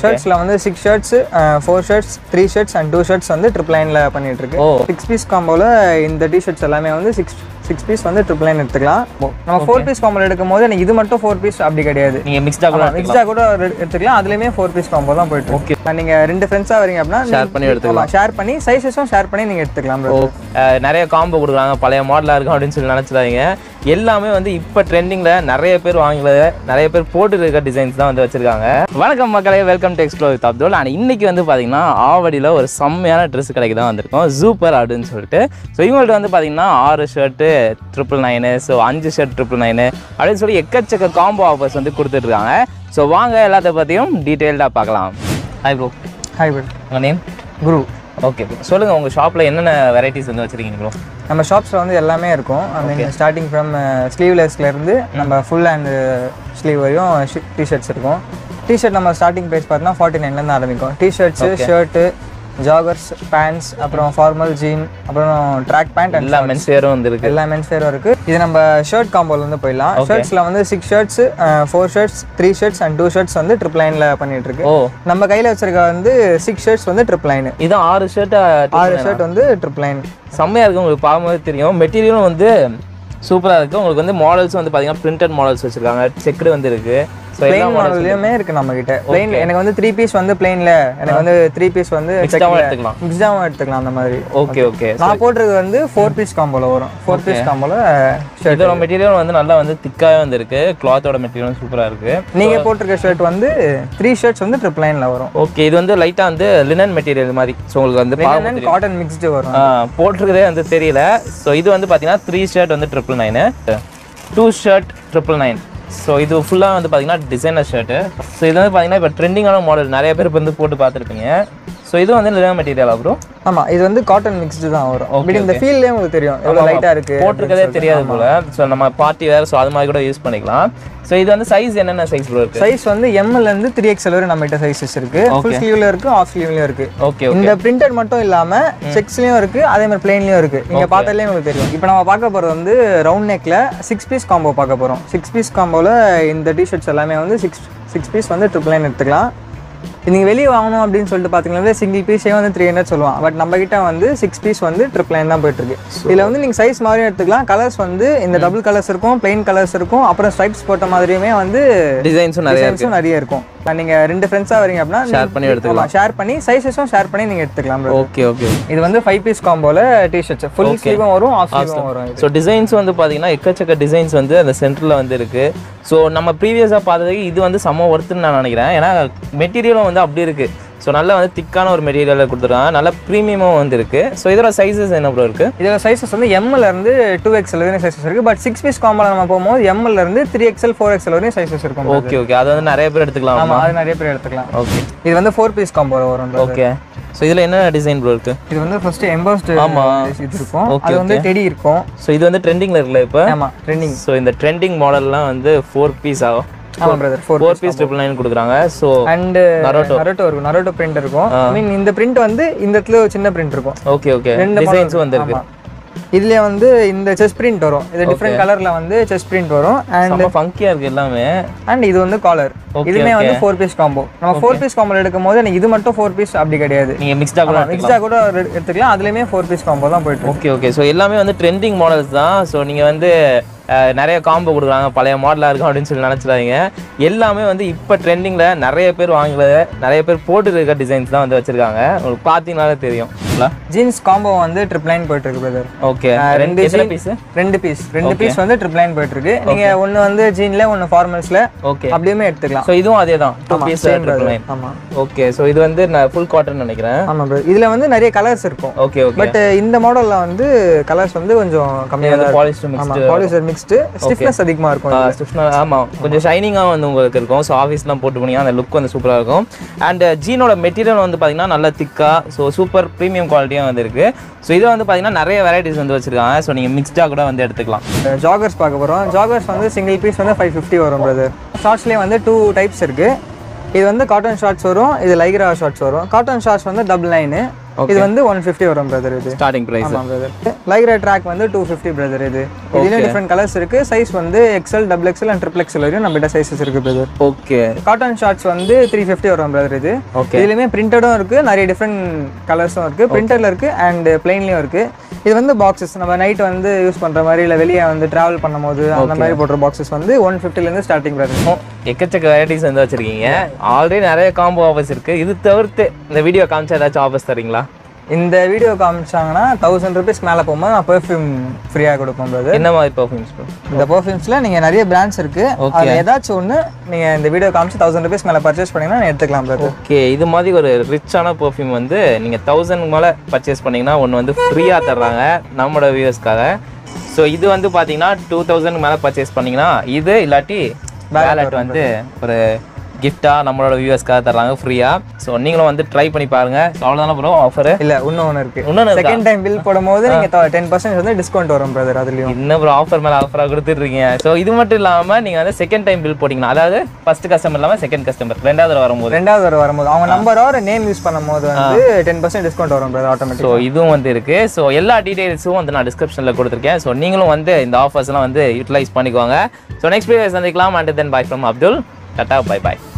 ஷர்ட்ஸ்ல வந்து six shirts four shirts three shirts and two shirts வந்து triple லைன்ல பண்ணிட்டு இருக்கு ஓ. சிக்ஸ் பீஸ் காம்போல இந்த டி ஷர்ட்ஸ் எல்லாமே வந்து சிக்ஸ் சிக்ஸ் பீஸ் வந்து ட்ரிபிள் லைன் எடுத்துக்கலாம் நம்ம ஃபோர் பீஸ் காம்போல எடுக்கும் போது எனக்கு இது மட்டும் ஃபோர் பீஸ் அப்படி கிடையாது நீங்க மிக்ஸ்டா கூட மிக்ஸ்டா கூட ரெ- எடுத்துக்கலாம் அதுலயுமே ஃபோர் பீஸ் காம்போ தான் போயிட்டு Okay. இருக்கு. நீங்க ரெண்டு ஃப்ரெண்ட்ஸா வரீங்க அப்படின்னா Share பண்ணி எடுத்துக்கலாம். ஷேர் பண்ணி சைஸஸும் ஷேர் பண்ணி நீங்க எடுத்துக்கலாம் bro. அஹ் நிறைய காம்போ கொடுக்குறாங்க பழைய மாடலாக இருக்கும் அப்படின்னு சொல்லி நினச்சிடாதீங்க எல்லாமே வந்து இப்போ ட்ரெண்டிங்கில் நிறைய பேர் வாங்கல நிறைய பேர் போட்டு இருக்க டிசைன்ஸ் தான் வந்து வச்சிருக்காங்க வணக்கம் மக்களே welcome to explore with Abdul and இன்னைக்கு வந்து பார்த்தீங்கன்னா ஆவடியில் ஒரு செம்மையான ட்ரெஸ் கடைக்கு தான் வந்திருக்கோம் சூப்பர் அப்படின்னு சொல்லிட்டு ஸோ இவங்கள்ட்ட வந்து பார்த்தீங்கன்னா ஆறு ஷர்ட்டு ட்ரிபிள் நைனு ஸோ அஞ்சு ஷர்ட் ட்ரிபிள் நைனு அப்படின்னு சொல்லி எக்கச்சக்க காம்போ ஆஃபர்ஸ் வந்து கொடுத்துட்ருக்காங்க ஸோ வாங்க எல்லாத்த பற்றியும் டீட்டெயில்டாக பார்க்கலாம் ஹாய் ப்ரோ ஹாய் bro. உங்கள் நேம் குரு ஓகே சொல்லுங்கள் உங்கள் ஷாப்பில் என்னென்ன வெரைட்டிஸ் வந்து வச்சுருக்கீங்க ப்ரோ நம்ம ஷாப்ஸில் வந்து எல்லாமே இருக்கும் ஐ மீன் ஸ்டார்டிங் ஃப்ரம் ஸ்லீவ்லெஸ்லேருந்து நம்ம ஃபுல் அண்ட் ஸ்லீவ் வரையும் டிஷர்ட்ஸ் இருக்கும் டிஷர்ட் நம்ம ஸ்டார்டிங் ப்ரைஸ் பார்த்தீங்கன்னா ஃபார்ட்டி நைன்லேருந்து ஆரம்பிக்கும் டிஷர்ட்ஸு ஷர்ட்டு ஜாகர்ஸ் பேண்ட்ஸ் அப்புறம் ஃபார்மல் ஜீன் அப்புறம் ட்ராக் பேண்ட் அண்ட் எல்லா மென்ஸ் வேரும் வந்து இருக்கு எல்லா மென்ஸ் வேரும் இருக்கு இது நம்ம ஷர்ட் காம்போல இருந்து போயிடலாம் ஷர்ட்ஸ்ல வந்து six shirts four shirts three shirts and two shirts வந்து ட்ரிப் லைன்ல பண்ணிட்டு இருக்கு ஓ நம்ம கையில வச்சிருக்க வந்து சிக்ஸ் ஷர்ட்ஸ் வந்து ட்ரிப் லைன் இது ஆறு ஷர்ட் ஆறு ஷர்ட் வந்து ட்ரிப் லைன் செம்மையா இருக்கு உங்களுக்கு பார்க்கும்போது தெரியும் மெட்டீரியலும் வந்து சூப்பரா இருக்கு உங்களுக்கு வந்து மாடல்ஸ் வந்து பாத்தீங்கன்னா பிரிண்டட் மாடல்ஸ் வச்சிருக்காங்க செக்குடு வந்து இருக்கு ஸோ எல்லா பிளைன் மாடல்லையுமே இருக்கு நம்ம கிட்ட பிளைன் எனக்கு வந்து த்ரீ பீஸ் வந்து பிளைன்ல எனக்கு வந்து த்ரீ பீஸ் வந்து மிக்ஸ்டாவும் எடுத்துக்கலாம் மிக்ஸ்டாவும் எடுத்துக்கலாம் அந்த மாதிரி ஓகே ஓகே நான் போட்டிருக்கிறது வந்து ஃபோர் பீஸ் காம்போல வரும் ஃபோர் பீஸ் காம்போல ஷர்ட் இதோட மெட்டீரியல் வந்து நல்லா வந்து திக்காவே வந்து இருக்கு கிளாத்தோட மெட்டீரியலும் சூப்பரா இருக்கு நீங்க போட்டிருக்க ஷர்ட் வந்து த்ரீ ஷர்ட்ஸ் வந்து ட்ரிப் லைன்ல வரும் ஓகே இது வந்து லைட்டா வந்து லினன் மெட்டீரியல் மாதிரி ஸோ உங்களுக்கு வந்து பார்க்க காட்டன் மிக்ஸ்டு வரும் ஆ, போட்டிருக்கிறதே வந்து தெரியல ஸோ இது வந்து பார்த்தீங்கன்னா த்ரீ ஷர்ட் வந்து triple nine two shirt triple nine so இது ஃபுல்லாக வந்து பார்த்தீங்கன்னா டிசைனர் ஷர்ட்டு ஸோ இது வந்து பார்த்தீங்கன்னா இப்போ ட்ரெண்டிங்கான மாடல் நிறைய பேர் இப்போ வந்து போட்டு பார்த்துருப்பீங்க ஸோ இது வந்து லினன் மெட்டீரியல் அப்புறம் ஆமா இது வந்து காட்டன் மிக்ஸ்டு தான் வரும் பட் இந்த ஃபீல்லே உங்களுக்கு தெரியும் எவ்வளவு லைட்டா இருக்கு போட்டிருக்கதே தெரியாது போல ஸோ நம்ம பார்ட்டி வேறு ஸோ அது மாதிரி கூட யூஸ் பண்ணிக்கலாம் ஸோ இது வந்து சைஸ் என்னென்ன சைஸ் ப்ரோ இருக்கு சைஸ் வந்து எம்எல்ல இருந்து த்ரீ எக்ஸ்எல் வரை நம்ம கிட்ட சைஸஸ் இருக்கு ஃபுல் ஸ்லீவ்ல இருக்கு ஆஃப் ஸ்லீவ்லயும் இருக்கு ஓகே ஓகே இந்த பிரிண்டட் மட்டும் இல்லாம செக்ஸ்லயும் இருக்கு அதே மாதிரி பிளெயின்லயும் இருக்கு நீங்க பார்த்தாலே உங்களுக்கு தெரியும் இப்போ நம்ம பார்க்க போறது வந்து ரவுண்ட் நெக்ல சிக்ஸ் பீஸ் காம்போ பார்க்க போறோம் சிக்ஸ் பீஸ் காம்போல இந்த டிஷர்ட்ஸ் எல்லாமே வந்து சிக்ஸ் சிக்ஸ் பீஸ் வந்து ட்ரிபிள் லைன் எடுத்துக்கலாம் நீங்க வெளியே வாங்கணும் அப்படின்னு சொல்லிட்டு பாத்தீங்கன்னா சிங்கிள் பீஸே வந்து த்ரீ ஹண்ட்ரட் சொல்லுவான் பட் நம்ம கிட்ட வந்து சிக்ஸ் பீஸ் வந்து ட்ரிப் லைன் தான் போயிட்டு இருக்கு இதுல வந்து நீங்க சைஸ் மாதிரியும் எடுத்துக்கலாம் கலர்ஸ் வந்து இந்த டபுள் கலர்ஸ் இருக்கும் பிளெயின் கலர்ஸ் இருக்கும் அப்புறம் ஸ்ட்ரைப்ஸ் போட்ட மாதிரியுமே வந்து டிசைன்ஸும் நிறைய டிசைன்ஸும் நிறைய இருக்கும் நீங்க ரெண்டு ஃப்ரெண்ட்ஸா வரீங்க அப்படின்னா ஷேர் பண்ணி எடுத்துக்கலாம் ஷேர் பண்ணி சைஸஸும் ஷேர் பண்ணி நீங்க எடுத்துக்கலாம் bro. ஓகே ஓகே இது வந்து ஃபைவ் பீஸ் காம்போல டிஷர்ட்ஸ் ஃபுல் ஸ்லீவும் வரும் ஆஃப் ஸ்லீவும் வரும் இது. ஸோ டிசைன்ஸ் வந்து பார்த்தீங்கன்னா எக்கச்சக்க டிசைன்ஸ் வந்து அந்த சென்டரில் வந்து இருக்கு ஸோ நம்ம ப்ரீவியஸாக பார்த்ததுக்கு இது வந்து செம்ம ஒர்த்துன்னு நான் நினைக்கிறேன் ஏன்னா மெட்டீரியலும் வந்து அப்படி இருக்கு ஸோ நல்லா வந்து திக்கான ஒரு மெட்டீரியலில் கொடுத்துருக்காங்க நல்லா ப்ரீமியமும் வந்து இருக்கு ஸோ இதோட சைஸஸ் என்ன ப்ரோ இருக்கு இதோட சைஸஸ் வந்து எம்எல்ல இருந்து டூ எக்ஸ்எல் வரையும் சைஸஸ் இருக்கு பட் சிக்ஸ் பீஸ் காம்போல நம்ம போகும்போது எம்எல்ல இருந்து த்ரீ எக்ஸ்எல் ஃபோர் எக்ஸ்எல் வரையும் சைஸஸ் இருக்கும் bro. ஓகே ஓகே அது வந்து நிறைய பேர் எடுத்துக்கலாம் ஆமா அது நிறைய பேர் எடுத்துக்கலாம் ஓகே இது வந்து ஃபோர் பீஸ் காம்போல வரும் bro. ஓகே ஸோ இதில் என்ன டிசைன் ப்ரோ இருக்கு இது வந்து ஃபர்ஸ்ட் எம்போஸ்ட் ஆமா. இது இருக்கும் Okay, அது வந்து டெடி இருக்கும் ஸோ இது வந்து ட்ரெண்டிங்கில் இருக்குல்ல இப்போ ஆமா ட்ரெண்டிங் ஸோ இந்த ட்ரெண்டிங் மாடல்லாம் வந்து ஃபோர் பீஸ் ஆகும் ஆமா brother four four piece triple nine கொடுக்குறாங்க ஸோ அண்ட் Naruto. நரோட்டோ இருக்கும் நரோட்டோ பிரிண்ட் இருக்கும் ஐ மீன் இந்த பிரிண்ட் வந்து இந்த இடத்துல ஒரு சின்ன பிரிண்ட் இருக்கும் ஓகே ஓகே ரெண்டு டிசைன்ஸும் வந்து இருக்கு ஆமா. இதுலயே வந்து இந்த செஸ் பிரிண்ட் வரும் இது டிஃப்ரெண்ட் கலர்ல வந்து செஸ் பிரிண்ட் வரும் அண்ட் செம்ம ஃபங்கியாக இருக்கு எல்லாமே அண்ட் இது வந்து காலர் Okay, இதுமே வந்து ஃபோர் பீஸ் காம்போ நம்ம ஃபோர் பீஸ் காம்போ எடுக்கும் போது எனக்கு இது மட்டும் ஃபோர் பீஸ் அப்படி கிடையாது நீங்கள் மிக்ஸ்டாக கூட மிக்ஸா கூட ஒரு எடுத்துக்கலாம் அதுலயுமே ஃபோர் பீஸ் காம்போ தான் போயிட்டு இருக்கு. ஓகே ஓகே ஸோ எல்லாமே வந்து ட்ரெண்டிங் மாடல்ஸ் தான் ஸோ நீங்கள் வந்து அஹ், நிறைய காம்போ கொடுக்குறாங்க பழைய மாடலாக இருக்கும் அப்படின்னு சொல்லி நினச்சிடாதீங்க எல்லாமே வந்து இப்போ ட்ரெண்டிங்கில் நிறைய பேர் வாங்கல நிறைய பேர் போட்டு இருக்க டிசைன்ஸ் தான் வந்து வச்சுருக்காங்க உங்களுக்கு பார்த்தீங்கனாலே தெரியும் ஜீன்ஸ் காம்போ வந்து ட்ரிப் லைன் போயிட்டு இருக்கு பிரதர் ஓகே ரெண்டு ரெண்டு எத்தனை jean- பீஸு ரெண்டு பீஸ் ரெண்டு பீஸ் வந்து ட்ரிப் லைன் போயிட்டு இருக்கு நீங்க ஒன்னு வந்து ஜீன்ல ஒன்னு ஃபார்மல்ஸ்ல ஓகே அப்படியுமே எடுத்துக்கலாம் ஸோ இதுவும் அதே தான் two piece same brother. Triple nine ஆமா ஓகே ஸோ இது வந்து நான் ஃபுல் காட்டன் நினைக்கிறேன் ஆமா bro இதுல வந்து நிறைய கலர்ஸ் இருக்கும் ஓகே ஓகே பட் இந்த மாடல்ல வந்து கலர்ஸ் வந்து கொஞ்சம் கம்மியா தான் பாலிஸ்டர் இருக்கும். மிக்ஸ் ஆமா பாலிஸ்டர் மிக்ஸ்டு ஸ்டிஃப்னஸ் அதிகமா இருக்கும் இது. ஸ்டிஃப்னா ஆமாம் கொஞ்சம் ஷைனிங்காக வந்து உங்களுக்கு இருக்கும் ஸோ ஆஃபீஸ்லாம் போட்டு போனீங்கன்னா அந்த லுக் வந்து சூப்பராக இருக்கும் அண்ட் ஜீனோட மெட்டீரியல் வந்து பார்த்தீங்கன்னா நல்லா திக்காக ஸோ சூப்பர் ப்ரீமியம் குவாலிட்டியாக வந்து இருக்குது ஸோ இதை வந்து பார்த்தீங்கன்னா நிறைய வெரைட்டிஸ் வந்து வச்சிருக்காங்க ஸோ நீங்கள் மிக்ஸ்டாக கூட வந்து எடுத்துக்கலாம் ஜாகர்ஸ் பார்க்க போறோம் ஜாகர்ஸ் வந்து சிங்கிள் பீஸ் வந்து ஃபைவ் ஃபிஃப்டி வரும் பிரதர் ஷார்ட்ஸ்லேயே வந்து டூ டைப்ஸ் இருக்கு இது வந்து காட்டன் ஷார்ட்ஸ் வரும் இது லைக்ரா ஷார்ட்ஸ் வரும் காட்டன் ஷார்ட்ஸ் வந்து டபுள் லைனு இது வந்து ஒன் ஃபிஃப்டி வரும் பிரதர் இது ஸ்டார்டிங் ப்ரைஸ் ஆமாம் பிரதர் லைக்ரா ட்ராக் வந்து டூ ஃபிஃப்டி பிரதர் இது இதுலேயும் டிஃப்ரெண்ட் கலர்ஸ் இருக்கு சைஸ் வந்து XL double XL and triple XL வரையும் நம்மகிட்ட சைஸஸ் இருக்கு பிரதர் ஓகே காட்டன் ஷார்ட்ஸ் வந்து த்ரீ ஃபிஃப்டி வரும் பிரதர் இது Okay. இதுலயுமே பிரிண்டடும் இருக்கு நிறைய டிஃப்ரெண்ட் கலர்ஸும் இருக்கு பிரிண்டர்ல இருக்கு அண்ட் பிளெயின்லயும் இருக்கு இது வந்து பாக்ஸஸ் நம்ம நைட் வந்து யூஸ் பண்ற மாதிரி இல்ல வெளியே வந்து டிராவல் பண்ணும்போது அந்த மாதிரி போடுற பாக்ஸஸ் வந்து ஒன் இருந்து ஸ்டார்டிங் பிரதர் எக்கச்சக்க வெரைட்டிஸ் வந்து வச்சிருக்கீங்க ஆல்ரெடி நிறைய காம்போ ஆஃபர்ஸ் இருக்கு இது தவிர்த்து இந்த வீடியோ காமிச்சா ஏதாச்சும் ஆஃபர்ஸ் தரீங்களா இந்த வீடியோ காமிச்சாங்கன்னா தௌசண்ட் ருபீஸ் மேலே போகும்போது நான் பெர்ஃப்யூம் ஃப்ரீயாக கொடுப்போம் பிரதர் என்ன மாதிரி பர்ஃப்யூம்ஸ் இந்த பெர்ஃப்யூம்ஸ்ல நீங்க நிறைய பிராண்ட்ஸ் இருக்கு அதுல ஏதாச்சும் ஒன்று நீங்க இந்த வீடியோ காமிச்சு தௌசண்ட் ருபீஸ் மேலே பர்ச்சேஸ் பண்ணீங்கன்னா எடுத்துக்கலாம் பிரதர் ஓகே இது மாதிரி ஒரு ரிச்சான பர்ஃப்யூம் வந்து நீங்கள் தௌசண்ட் மேலே பர்ச்சேஸ் பண்ணீங்கன்னா ஒன்று வந்து ஃப்ரீயாக தர்றாங்க நம்மளோட வியூவர்ஸ்க்காக ஸோ இது வந்து பார்த்தீங்கன்னா டூ தௌசண்ட் மேலே பர்ச்சேஸ் பண்ணீங்கன்னா இது இல்லாட்டி வேலட் வந்து ஒரு கிஃப்டாக நம்மளோட வியூவர்ஸ்க்காக தர்றாங்க ஃப்ரீயாக ஸோ நீங்களும் வந்து ட்ரை பண்ணி பாருங்க ஸோ அவ்வளோதானே ப்ரோ ஆஃபரு இல்ல இன்னும் ஒன்று இருக்கு இன்னொன்று செகண்ட் டைம் பில் போடும்போது நீங்க டென் பர்சன்ட் வந்து டிஸ்கவுண்ட் வரும் பிரதர் அதுலயும் இன்னும் ப்ரோ ஆஃபர் மேலே ஆஃபராக கொடுத்துட்ருக்கீங்க ஸோ இது மட்டும் இல்லாமல் நீங்கள் வந்து செகண்ட் டைம் பில் போட்டிங்கன்னா அதாவது ஃபர்ஸ்ட் கஸ்டமர் இல்லாமல் செகண்ட் கஸ்டமர் ரெண்டாவது தடவை வரும்போது ரெண்டாவது வர வரும்போது அவங்க நம்பர் ஒரு நேம் யூஸ் பண்ணும்போது வந்து டென் பர்சன்ட் டிஸ்கவுண்ட் வரும் பிரதர் ஆட்டோமேட்டிக் ஸோ இதுவும் வந்து இருக்கு ஸோ எல்லா டீடைல்ஸும் வந்து நான் டிஸ்கிரிப்ஷனில் கொடுத்துருக்கேன் ஸோ நீங்களும் வந்து இந்த ஆஃபர்ஸ்லாம் வந்து யூட்டிலைஸ் பண்ணிக்கோங்க ஸோ நெக்ஸ்ட் வீடியோ சந்திக்கலாம் and then bye from Abdul டாட்டா பை பை